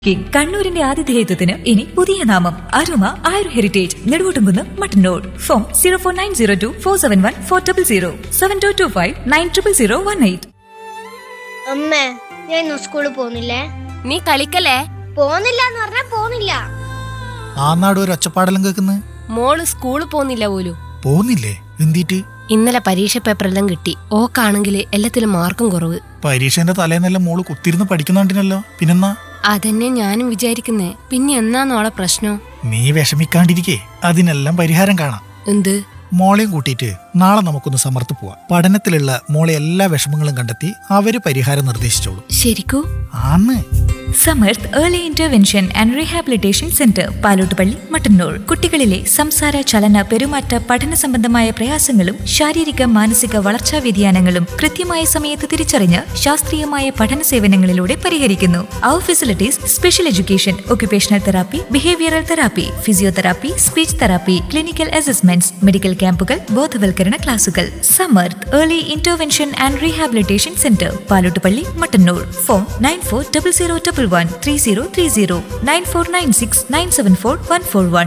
K. കണ്ണൂരിന്റെ ആതിഥേയത്വത്തിന് ഇനി പുതിയ നാമം Aruma Ayur heritage Neduvottumkunnu Mattannur phone zero four nine zero two four seven one four double zero seven two two five nine triple zero one eight അമ്മേ ഞാൻ ഇന്ന് സ്കൂളിൽ പോകുന്നില്ലേ നീ കളിക്കല്ലേ പോകുന്നില്ല എന്ന് പറഞ്ഞാ പോകുന്നില്ല ആന്നാട് ഒരു ഒച്ചപ്പാടെല്ലാം കേൾക്കുന്നത് മോള് സ്കൂളിൽ പോന്നില്ല പോലും പോകുന്നില്ലേ എന്തിട്ട് ഇന്നലെ പരീക്ഷ പേപ്പറെല്ലാം കിട്ടി ഓക്കാണെങ്കിൽ എല്ലാത്തിലും മാർക്കും കുറവ് പരീക്ഷേന്റെ തലേന്നെല്ലാം മോള് കുത്തിരുന്ന് പഠിക്കുന്നുണ്ടിനല്ലോ പിന്നെന്നാ അതന്നെ ഞാനും വിചാരിക്കുന്നേ പിന്നെ എന്നാന്നോളെ പ്രശ്നം നീ വിഷമിക്കാണ്ടിരിക്കേ അതിനെല്ലാം പരിഹാരം കാണാം എന്ത് മോളെയും കൂട്ടിയിട്ട് നാളെ നമുക്കൊന്ന് സമർത്ത് പോവാം പഠനത്തിലുള്ള മോളെ എല്ലാ വിഷമങ്ങളും കണ്ടെത്തി അവര് പരിഹാരം നിർദ്ദേശിച്ചോളൂ ശരിക്കൂ ആന്ന് Samarth early intervention and rehabilitation centre Palottupalli Mattannur കുട്ടികളിലെ സംസാര ചലന പെരുമാറ്റ പഠന സംബന്ധമായ പ്രയാസങ്ങളും ശാരീരിക മാനസിക വളർച്ചാ വ്യതിയാനങ്ങളും കൃത്യമായ സമയത്ത് തിരിച്ചറിഞ്ഞ് ശാസ്ത്രീയമായ പഠന സേവനങ്ങളിലൂടെ പരിഹരിക്കുന്നു അവർ facilities special education occupational therapy behavioural therapy physiotherapy speech therapy clinical assessments medical ക്യാമ്പുകൾ ബോധവൽക്കരണ ക്ലാസുകൾ Samarth early intervention and rehabilitation centre Palottupalli Mattannur phone nine four double zero double one three zero three zero nine four nine six nine seven four one four one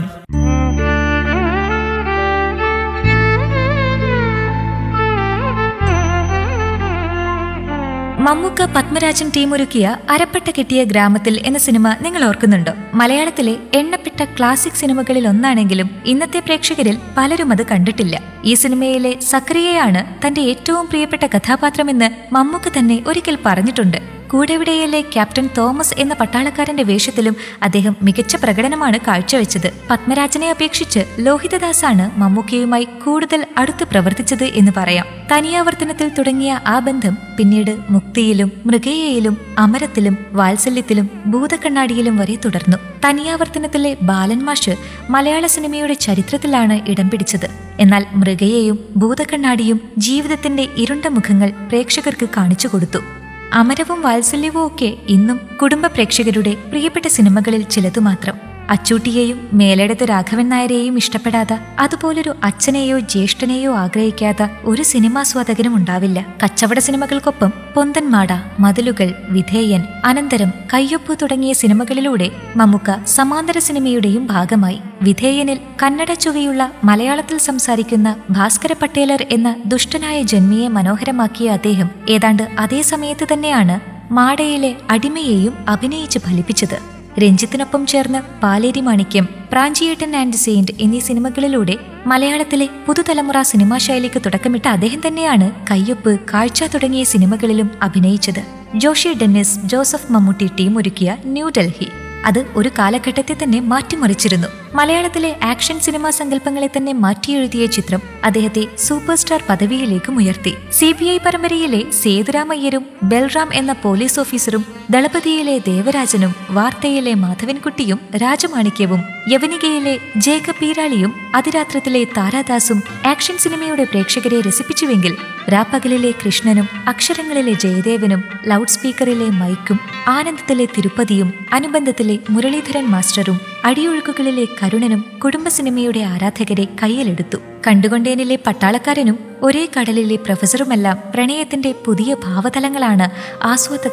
Mammukka Padmarajan team ഒരുക്കിയ അരപ്പട്ട കെട്ടിയ ഗ്രാമത്തിൽ എന്ന cinema നിങ്ങൾ ഓർക്കുന്നുണ്ടോ മലയാളത്തിലെ എണ്ണപ്പെട്ട ക്ലാസിക് സിനിമകളിൽ ഒന്നാണെങ്കിലും ഇന്നത്തെ പ്രേക്ഷകരിൽ പലരും അത് കണ്ടിട്ടില്ല ഈ സിനിമയിലെ സക്രിയയാണ് തന്റെ ഏറ്റവും പ്രിയപ്പെട്ട കഥാപാത്രമെന്ന് മമ്മൂക്ക തന്നെ ഒരിക്കൽ പറഞ്ഞിട്ടുണ്ട് കൂടെവിടെയിലെ ക്യാപ്റ്റൻ തോമസ് എന്ന പട്ടാളക്കാരന്റെ വേഷത്തിലും അദ്ദേഹം മികച്ച പ്രകടനമാണ് കാഴ്ചവെച്ചത് പത്മരാജനെ അപേക്ഷിച്ച് ലോഹിതദാസാണ് മമ്മൂക്കയുമായി കൂടുതൽ അടുത്ത് പ്രവർത്തിച്ചത് എന്ന് പറയാം തനിയാവർത്തനത്തിൽ തുടങ്ങിയ ആ ബന്ധം പിന്നീട് മുക്തിയിലും മൃഗയയിലും അമരത്തിലും വാത്സല്യത്തിലും ഭൂതക്കണ്ണാടിയിലും വരെ തുടർന്നു തനിയാവർത്തനത്തിലെ ബാലൻ മാഷ് മലയാള സിനിമയുടെ ചരിത്രത്തിലാണ് ഇടം പിടിച്ചത് എന്നാൽ മൃഗയെയും ഭൂതക്കണ്ണാടിയും ജീവിതത്തിന്റെ ഇരുണ്ട മുഖങ്ങൾ പ്രേക്ഷകർക്ക് കാണിച്ചു കൊടുത്തു അമരവും വാത്സല്യവും ഒക്കെ ഇന്നും കുടുംബ പ്രേക്ഷകരുടെ പ്രിയപ്പെട്ട സിനിമകളിൽ ചിലതു മാത്രം അച്ചൂട്ടിയെയും മേലെടുത്ത് രാഘവൻ നായരെയും ഇഷ്ടപ്പെടാത്ത അതുപോലൊരു അച്ഛനെയോ ജ്യേഷ്ഠനെയോ ആഗ്രഹിക്കാത്ത ഒരു സിനിമാസ്വാദകനും ഉണ്ടാവില്ല കച്ചവട സിനിമകൾക്കൊപ്പം പൊന്തൻമാട മതിലുകൾ വിധേയൻ അനന്തരം കയ്യൊപ്പ് തുടങ്ങിയ സിനിമകളിലൂടെ മമ്മൂക്ക സമാന്തര സിനിമയുടെയും ഭാഗമായി വിധേയനിൽ കന്നഡ ചുവയുള്ള മലയാളത്തിൽ സംസാരിക്കുന്ന ഭാസ്കര പട്ടേലർ എന്ന ദുഷ്ടനായ ജന്മിയെ മനോഹരമാക്കിയ അദ്ദേഹം ഏതാണ്ട് അതേ സമയത്ത് തന്നെയാണ് മാടയിലെ അടിമയെയും അഭിനയിച്ച് ഫലിപ്പിച്ചത് രഞ്ജിത്തിനൊപ്പം ചേർന്ന് പാലേരി മാണിക്യം പ്രാഞ്ചിയേട്ടൻ ആൻഡ് സെയിന്റ് എന്നീ സിനിമകളിലൂടെ മലയാളത്തിലെ പുതുതലമുറ സിനിമാ ശൈലിക്ക് തുടക്കമിട്ട അദ്ദേഹം തന്നെയാണ് കയ്യൊപ്പ് കാഴ്ച തുടങ്ങിയ സിനിമകളിലും അഭിനയിച്ചത് ജോഷി ഡെന്നിസ് ജോസഫ് മമ്മൂട്ടി ടീം ഒരുക്കിയ ന്യൂഡൽഹി അത് ഒരു കാലഘട്ടത്തെ തന്നെ മാറ്റിമറിച്ചിരുന്നു മലയാളത്തിലെ ആക്ഷൻ സിനിമാ സങ്കല്പങ്ങളെ തന്നെ മാറ്റിയെഴുതിയ ചിത്രം അദ്ദേഹത്തെ സൂപ്പർ സ്റ്റാർ പദവിയിലേക്കും ഉയർത്തി സി ബി ഐ പരമ്പരയിലെ സേതുരാമയ്യരും ബൽറാം എന്ന പോലീസ് ഓഫീസറും ദളപതിയിലെ ദേവരാജനും വാർത്തയിലെ മാധവൻകുട്ടിയും രാജമാണിക്യവും യവനികയിലെ ജേക്കബ് പീരാളിയും അതിരാത്രത്തിലെ താരാദാസും ആക്ഷൻ സിനിമയുടെ പ്രേക്ഷകരെ രസിപ്പിച്ചുവെങ്കിൽ രാപ്പകലിലെ കൃഷ്ണനും അക്ഷരങ്ങളിലെ ജയദേവനും ലൗഡ് സ്പീക്കറിലെ മൈക്കും ആനന്ദത്തിലെ തിരുപ്പതിയും അനുബന്ധത്തിലെ മുരളീധരൻ മാസ്റ്ററും അടിയൊഴുക്കുകളിലെ കരുണനും കുടുംബ സിനിമയുടെ ആരാധകരെ കയ്യിലെടുത്തു കണ്ടുകൊണ്ടേനിലെ പട്ടാളക്കാരനും ഒരേ കടലിലെ പ്രൊഫസറുമെല്ലാം പ്രണയത്തിന്റെ പുതിയ ഭാവതലങ്ങളാണ് ആസ്വാദക